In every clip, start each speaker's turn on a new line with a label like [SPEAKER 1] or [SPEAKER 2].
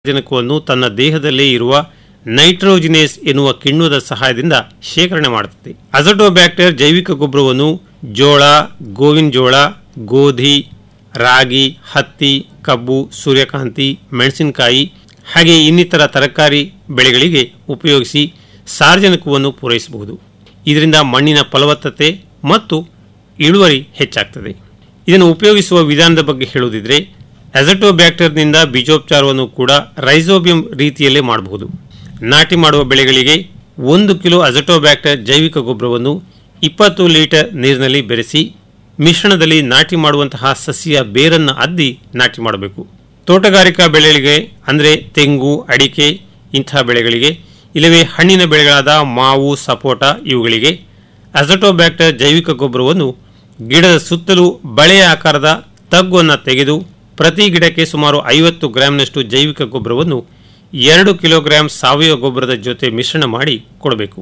[SPEAKER 1] ಸಾರಜನಕವನ್ನು ತನ್ನ ದೇಹದಲ್ಲೇ ಇರುವ ನೈಟ್ರೋಜಿನೇಸ್ ಎನ್ನುವ ಕಿಣ್ವದ ಸಹಾಯದಿಂದ ಶೇಖರಣೆ ಮಾಡುತ್ತದೆ ಅಜಟೋಬ್ಯಾಕ್ಟರ್ ಜೈವಿಕ ಗೊಬ್ಬರವನ್ನು ಜೋಳ ಗೋವಿನ ಜೋಳ ಗೋಧಿ ರಾಗಿ ಹತ್ತಿ ಕಬ್ಬು ಸೂರ್ಯಕಾಂತಿ ಮೆಣಸಿನಕಾಯಿ ಹಾಗೆ ಇನ್ನಿತರ ತರಕಾರಿ ಬೆಳೆಗಳಿಗೆ ಉಪಯೋಗಿಸಿ ಸಾರಜನಕವನ್ನು ಪೂರೈಸಬಹುದು ಇದರಿಂದ ಮಣ್ಣಿನ ಫಲವತ್ತತೆ ಮತ್ತು ಇಳುವರಿ ಹೆಚ್ಚಾಗ್ತದೆ ಇದನ್ನು ಉಪಯೋಗಿಸುವ ವಿಧಾನದ ಬಗ್ಗೆ ಹೇಳುವುದಿದ್ರೆ ಅಜಟೋಬ್ಯಾಕ್ಟರ್ನಿಂದ ಬೀಜೋಪಚಾರವನ್ನು ಕೂಡ ರೈಸೋಬಿಯಂ ರೀತಿಯಲ್ಲೇ ಮಾಡಬಹುದು ನಾಟಿ ಮಾಡುವ ಬೆಳೆಗಳಿಗೆ ಒಂದು ಕಿಲೋ ಅಜಟೋಬ್ಯಾಕ್ಟರ್ ಜೈವಿಕ ಗೊಬ್ಬರವನ್ನು ಇಪ್ಪತ್ತು ಲೀಟರ್ ನೀರಿನಲ್ಲಿ ಬೆರೆಸಿ ಮಿಶ್ರಣದಲ್ಲಿ ನಾಟಿ ಮಾಡುವಂತಹ ಸಸ್ಯ ಬೇರನ್ನು ಅದ್ದಿ ನಾಟಿ ಮಾಡಬೇಕು ತೋಟಗಾರಿಕಾ ಬೆಳೆಗಳಿಗೆ ಅಂದರೆ ತೆಂಗು ಅಡಿಕೆ ಇಂತಹ ಬೆಳೆಗಳಿಗೆ ಇಲ್ಲವೇ ಹಣ್ಣಿನ ಬೆಳೆಗಳಾದ ಮಾವು ಸಪೋಟ ಇವುಗಳಿಗೆ ಅಜಟೋಬ್ಯಾಕ್ಟರ್ ಜೈವಿಕ ಗೊಬ್ಬರವನ್ನು ಗಿಡದ ಸುತ್ತಲೂ ಬಳೆಯ ಆಕಾರದ ತಗ್ಗನ್ನು ತೆಗೆದು ಪ್ರತಿ ಗಿಡಕ್ಕೆ ಸುಮಾರು ಐವತ್ತು ಗ್ರಾಂನಷ್ಟು ಜೈವಿಕ ಗೊಬ್ಬರವನ್ನು ಎರಡು ಕಿಲೋಗ್ರಾಂ ಸಾವಯವ ಗೊಬ್ಬರದ ಜೊತೆ ಮಿಶ್ರಣ ಮಾಡಿ ಕೊಡಬೇಕು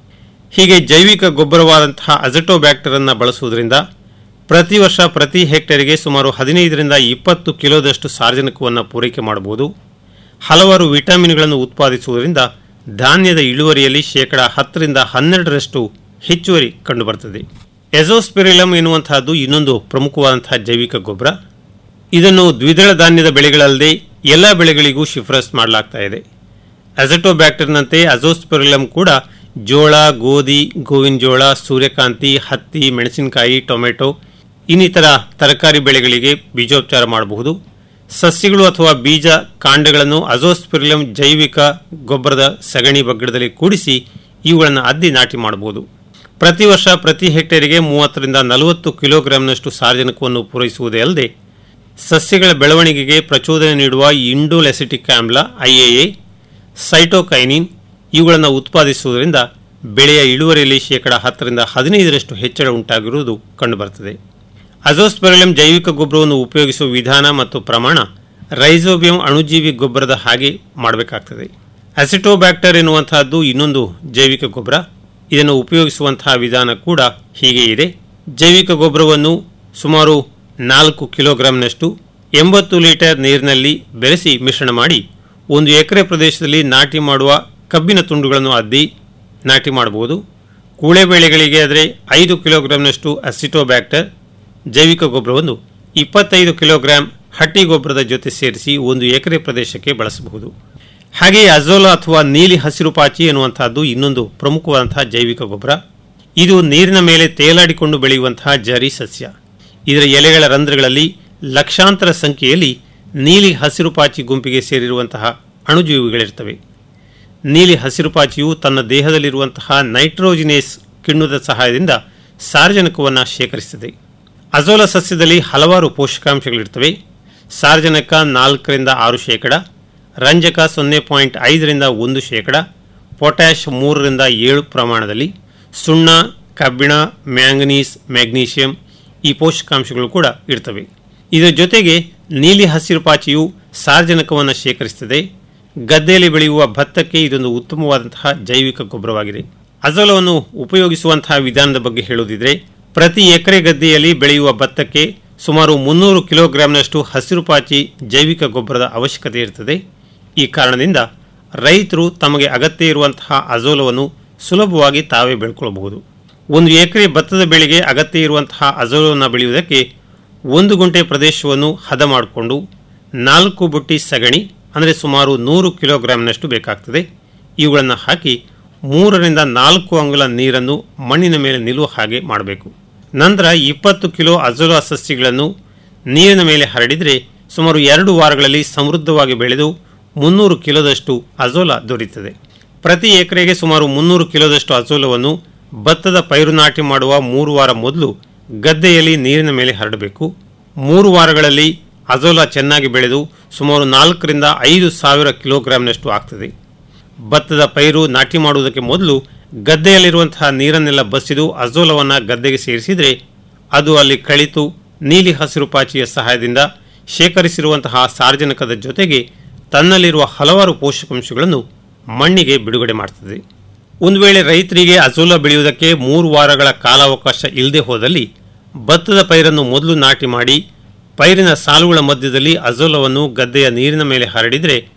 [SPEAKER 1] ಹೀಗೆ ಜೈವಿಕ ಗೊಬ್ಬರವಾದಂತಹ ಅಜಟೋಬ್ಯಾಕ್ಟರ್ ಅನ್ನು ಬಳಸುವುದರಿಂದ ಪ್ರತಿ ವರ್ಷ ಪ್ರತಿ ಹೆಕ್ಟೇರಿಗೆ ಸುಮಾರು ಹದಿನೈದರಿಂದ ಇಪ್ಪತ್ತು ಕಿಲೋದಷ್ಟು ಸಾರಜನಕವನ್ನು ಪೂರೈಕೆ ಮಾಡಬಹುದು ಹಲವಾರು ವಿಟಮಿನ್ಗಳನ್ನು ಉತ್ಪಾದಿಸುವುದರಿಂದ ಧಾನ್ಯದ ಇಳುವರಿಯಲ್ಲಿ ಶೇಕಡ ಹತ್ತರಿಂದ ಹನ್ನೆರಡರಷ್ಟು ಹೆಚ್ಚುವರಿ ಕಂಡುಬರುತ್ತದೆ ಎಜೋಸ್ಪಿರಿಲಮ್ ಎನ್ನುವಂತಹದ್ದು ಇನ್ನೊಂದು ಪ್ರಮುಖವಾದಂತಹ ಜೈವಿಕ ಗೊಬ್ಬರ ಇದನ್ನು ದ್ವಿದಳ ಧಾನ್ಯದ ಬೆಳೆಗಳಲ್ಲದೆ ಎಲ್ಲ ಬೆಳೆಗಳಿಗೂ ಶಿಫಾರಸ್ ಮಾಡಲಾಗ್ತಾ ಇದೆ ಅಜಟೋಬ್ಯಾಕ್ಟರ್ನಂತೆ ಅಜೋಸ್ಪಿರಿಲಮ್ ಕೂಡ ಜೋಳ ಗೋಧಿ ಗೋವಿನ ಜೋಳ ಸೂರ್ಯಕಾಂತಿ ಹತ್ತಿ ಮೆಣಸಿನಕಾಯಿ ಟೊಮೆಟೊ ಇನ್ನಿತರ ತರಕಾರಿ ಬೆಳೆಗಳಿಗೆ ಬೀಜೋಪಚಾರ ಮಾಡಬಹುದು ಸಸ್ಯಗಳು ಅಥವಾ ಬೀಜ ಕಾಂಡಗಳನ್ನು ಅಜೋಸ್ಪಿರಿಲಮ್ ಜೈವಿಕ ಗೊಬ್ಬರದ ಸಗಣಿ ಬಗ್ಗಡದಲ್ಲಿ ಕೂಡಿಸಿ ಇವುಗಳನ್ನು ಅದ್ದಿ ನಾಟಿ ಮಾಡಬಹುದು ಪ್ರತಿ ವರ್ಷ ಪ್ರತಿ ಹೆಕ್ಟೇರಿಗೆ ಮೂವತ್ತರಿಂದ ನಲವತ್ತು ಕಿಲೋಗ್ರಾಂನಷ್ಟು ಸಾರಜನಕವನ್ನು ಪೂರೈಸುವುದೇ ಅಲ್ಲದೆ ಸಸ್ಯಗಳ ಬೆಳವಣಿಗೆಗೆ ಪ್ರಚೋದನೆ ನೀಡುವ ಇಂಡೋಲೆಸಿಟಿಕ್ ಆಮ್ಲ ಐಎಎ ಸೈಟೋಕೈನಿನ್ ಇವುಗಳನ್ನು ಉತ್ಪಾದಿಸುವುದರಿಂದ ಬೆಳೆಯ ಇಳುವರಿಯಲ್ಲಿ ಶೇಕಡ ಹತ್ತರಿಂದ ಹದಿನೈದರಷ್ಟು ಹೆಚ್ಚಳ ಉಂಟಾಗಿರುವುದು ಕಂಡುಬರುತ್ತದೆ ಅಜೋಸ್ಪೆರಲಂ ಜೈವಿಕ ಗೊಬ್ಬರವನ್ನು ಉಪಯೋಗಿಸುವ ವಿಧಾನ ಮತ್ತು ಪ್ರಮಾಣ ರೈಸೋಬಿಯಂ ಅಣುಜೀವಿ ಗೊಬ್ಬರದ ಹಾಗೆ ಮಾಡಬೇಕಾಗ್ತದೆ ಅಸಿಟೋಬ್ಯಾಕ್ಟರ್ ಎನ್ನುವಂತಹದ್ದು ಇನ್ನೊಂದು ಜೈವಿಕ ಗೊಬ್ಬರ ಇದನ್ನು ಉಪಯೋಗಿಸುವಂತಹ ವಿಧಾನ ಕೂಡ ಹೀಗೆ ಇದೆ ಜೈವಿಕ ಗೊಬ್ಬರವನ್ನು ಸುಮಾರು ನಾಲ್ಕು ಕಿಲೋಗ್ರಾಂನಷ್ಟು ಎಂಬತ್ತು ಲೀಟರ್ ನೀರಿನಲ್ಲಿ ಬೆರೆಸಿ ಮಿಶ್ರಣ ಮಾಡಿ ಒಂದು ಎಕರೆ ಪ್ರದೇಶದಲ್ಲಿ ನಾಟಿ ಮಾಡುವ ಕಬ್ಬಿನ ತುಂಡುಗಳನ್ನು ಅದ್ದಿ ನಾಟಿ ಮಾಡಬಹುದು ಕೂಳೆ ಬೆಳೆಗಳಿಗೆ ಆದರೆ ಐದು ಕಿಲೋಗ್ರಾಂನಷ್ಟು ಅಸಿಟೋಬ್ಯಾಕ್ಟರ್ ಜೈವಿಕ ಗೊಬ್ಬರವನ್ನು ಇಪ್ಪತ್ತೈದು ಕಿಲೋಗ್ರಾಂ ಹಟ್ಟಿ ಗೊಬ್ಬರದ ಜೊತೆ ಸೇರಿಸಿ ಒಂದು ಎಕರೆ ಪ್ರದೇಶಕ್ಕೆ ಬಳಸಬಹುದು ಹಾಗೆಯೇ ಅಜೋಲಾ ಅಥವಾ ನೀಲಿ ಹಸಿರು ಪಾಚಿ ಎನ್ನುವಂತಹದ್ದು ಇನ್ನೊಂದು ಪ್ರಮುಖವಾದಂತಹ ಜೈವಿಕ ಗೊಬ್ಬರ ಇದು ನೀರಿನ ಮೇಲೆ ತೇಲಾಡಿಕೊಂಡು ಬೆಳೆಯುವಂತಹ ಜರಿ ಸಸ್ಯ ಇದರ ಎಲೆಗಳ ರಂಧ್ರಗಳಲ್ಲಿ ಲಕ್ಷಾಂತರ ಸಂಖ್ಯೆಯಲ್ಲಿ ನೀಲಿ ಹಸಿರು ಪಾಚಿ ಗುಂಪಿಗೆ ಸೇರಿರುವಂತಹ ಅಣುಜೀವಿಗಳಿರ್ತವೆ ನೀಲಿ ಹಸಿರು ಪಾಚಿಯು ತನ್ನ ದೇಹದಲ್ಲಿರುವಂತಹ ನೈಟ್ರೋಜಿನೇಸ್ ಕಿಣ್ವದ ಸಹಾಯದಿಂದ ಸಾರಜನಕವನ್ನು ಶೇಖರಿಸುತ್ತದೆ ಅಜೋಲ ಸಸ್ಯದಲ್ಲಿ ಹಲವಾರು ಪೋಷಕಾಂಶಗಳಿರ್ತವೆ ಸಾರಜನಕ ನಾಲ್ಕರಿಂದ ಆರು ಶೇಕಡ ರಂಜಕ ಸೊನ್ನೆ ಪಾಯಿಂಟ್ ಐದರಿಂದ ಒಂದು ಶೇಕಡ ಪೊಟ್ಯಾಷ್ ಮೂರರಿಂದ ಏಳು ಪ್ರಮಾಣದಲ್ಲಿ ಸುಣ್ಣ ಕಬ್ಬಿಣ ಮ್ಯಾಂಗನೀಸ್ ಮ್ಯಾಗ್ನೀಷಿಯಂ ಈ ಪೋಷಕಾಂಶಗಳು ಕೂಡ ಇರ್ತವೆ ಇದರ ಜೊತೆಗೆ ನೀಲಿ ಹಸಿರು ಪಾಚಿಯು ಸಾರಜನಕವನ್ನು ಶೇಖರಿಸುತ್ತದೆ ಗದ್ದೆಯಲ್ಲಿ ಬೆಳೆಯುವ ಭತ್ತಕ್ಕೆ ಇದೊಂದು ಉತ್ತಮವಾದಂತಹ ಜೈವಿಕ ಗೊಬ್ಬರವಾಗಿದೆ ಅಜೋಲವನ್ನು ಉಪಯೋಗಿಸುವಂತಹ ವಿಧಾನದ ಬಗ್ಗೆ ಹೇಳುವುದಿದ್ರೆ ಪ್ರತಿ ಎಕರೆ ಗದ್ದೆಯಲ್ಲಿ ಬೆಳೆಯುವ ಭತ್ತಕ್ಕೆ ಸುಮಾರು ಮುನ್ನೂರು ಕಿಲೋಗ್ರಾಂನಷ್ಟು ಹಸಿರು ಪಾಚಿ ಜೈವಿಕ ಗೊಬ್ಬರದ ಅವಶ್ಯಕತೆ ಇರುತ್ತದೆ ಈ ಕಾರಣದಿಂದ ರೈತರು ತಮಗೆ ಅಗತ್ಯ ಇರುವಂತಹ ಅಜೋಲವನ್ನು ಸುಲಭವಾಗಿ ತಾವೇ ಬೆಳ್ಕೊಳ್ಳಬಹುದು ಒಂದು ಎಕರೆ ಭತ್ತದ ಬೆಳೆಗೆ ಅಗತ್ಯ ಇರುವಂತಹ ಅಜೋಲವನ್ನು ಬೆಳೆಯುವುದಕ್ಕೆ ಒಂದು ಗುಂಟೆ ಪ್ರದೇಶವನ್ನು ಹದ ಮಾಡಿಕೊಂಡು ನಾಲ್ಕು ಬುಟ್ಟಿ ಸಗಣಿ ಅಂದರೆ ಸುಮಾರು ನೂರು ಕಿಲೋಗ್ರಾಂನಷ್ಟು ಬೇಕಾಗ್ತದೆ ಇವುಗಳನ್ನು ಹಾಕಿ ಮೂರರಿಂದ ನಾಲ್ಕು ಅಂಗುಲ ನೀರನ್ನು ಮಣ್ಣಿನ ಮೇಲೆ ನಿಲ್ಲುವ ಹಾಗೆ ಮಾಡಬೇಕು ನಂತರ ಇಪ್ಪತ್ತು ಕಿಲೋ ಅಜೋಲಾ ಸಸ್ಯಗಳನ್ನು ನೀರಿನ ಮೇಲೆ ಹರಡಿದರೆ ಸುಮಾರು ಎರಡು ವಾರಗಳಲ್ಲಿ ಸಮೃದ್ಧವಾಗಿ ಬೆಳೆದು ಮುನ್ನೂರು ಕಿಲೋದಷ್ಟು ಅಜೋಲಾ ದೊರೆಯುತ್ತದೆ ಪ್ರತಿ ಎಕರೆಗೆ ಸುಮಾರು ಮುನ್ನೂರು ಕಿಲೋದಷ್ಟು ಅಜೋಲವನ್ನು ಭತ್ತದ ಪೈರು ನಾಟಿ ಮಾಡುವ ಮೂರು ವಾರ ಮೊದಲು ಗದ್ದೆಯಲ್ಲಿ ನೀರಿನ ಮೇಲೆ ಹರಡಬೇಕು ಮೂರು ವಾರಗಳಲ್ಲಿ ಅಜೋಲಾ ಚೆನ್ನಾಗಿ ಬೆಳೆದು ಸುಮಾರು ನಾಲ್ಕರಿಂದ ಐದು ಸಾವಿರ ಕಿಲೋಗ್ರಾಂನಷ್ಟು ಆಗ್ತದೆ ಭತ್ತದ ಪೈರು ನಾಟಿ ಮಾಡುವುದಕ್ಕೆ ಮೊದಲು ಗದ್ದೆಯಲ್ಲಿರುವಂತಹ ನೀರನ್ನೆಲ್ಲ ಬಸಿದು ಅಜೋಲವನ್ನು ಗದ್ದೆಗೆ ಸೇರಿಸಿದರೆ ಅದು ಅಲ್ಲಿ ಕಳಿತು ನೀಲಿ ಹಸಿರು ಪಾಚಿಯ ಸಹಾಯದಿಂದ ಶೇಖರಿಸಿರುವಂತಹ ಸಾರ್ವಜನಿಕದ ಜೊತೆಗೆ ತನ್ನಲ್ಲಿರುವ ಹಲವಾರು ಪೋಷಕಾಂಶಗಳನ್ನು ಮಣ್ಣಿಗೆ ಬಿಡುಗಡೆ ಮಾಡ್ತದೆ ಒಂದು ವೇಳೆ ರೈತರಿಗೆ ಅಜೋಲ ಬೆಳೆಯುವುದಕ್ಕೆ ಮೂರು ವಾರಗಳ ಕಾಲಾವಕಾಶ ಇಲ್ಲದೆ ಹೋದಲ್ಲಿ ಭತ್ತದ ಪೈರನ್ನು ಮೊದಲು ನಾಟಿ ಮಾಡಿ ಪೈರಿನ ಸಾಲುಗಳ ಮಧ್ಯದಲ್ಲಿ ಅಜೋಲವನ್ನು ಗದ್ದೆಯ ನೀರಿನ ಮೇಲೆ ಹರಡಿದರೆ